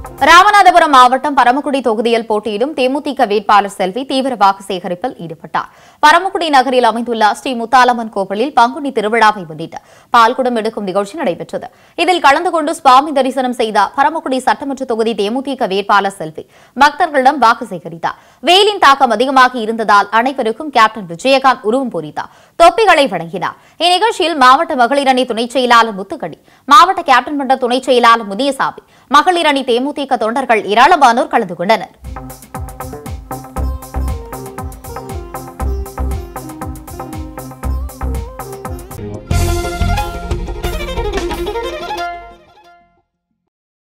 ராமநாதபுரம் மாவட்டம் பரமக்குடி தொகுதியில் போட்டியிடும் தேமுதிக வேட்பாளர் செல்வி தீவிர வாக்கு சேகரிப்பில் ஈடுபட்டார் பரமக்குடி நகரில் அமைந்துள்ள ஸ்ரீ முத்தாலம்மன் கோவிலில் பங்குனி திருவிழாவை முன்னிட்டு பால்குடம் எடுக்கும் நிகழ்ச்சி நடைபெற்றது இதில் கலந்து கொண்டு சுவாமி தரிசனம் செய்த பரமக்குடி சட்டமன்ற தொகுதி தேமுதிக வேட்பாளர் செல்வி பக்தர்களிடம் வாக்கு சேகரித்தார் வெயிலின் தாக்கம் அதிகமாக இருந்ததால் அனைவருக்கும் கேப்டன் விஜயகாந்த் உருவம் பொறித்தார் தொப்பிகளை வழங்கினார் இந்நிகழ்ச்சியில் மாவட்ட மகளிர் அணி துணைச் செயலாளர் முத்துக்கடி மாவட்ட கேப்டன் மன்ற துணைச் செயலாளர் முனியசாமி மகளிர் அணி தேமுதிக தொண்டர்கள் ஏராளமானோர் கலந்து கொண்டனர்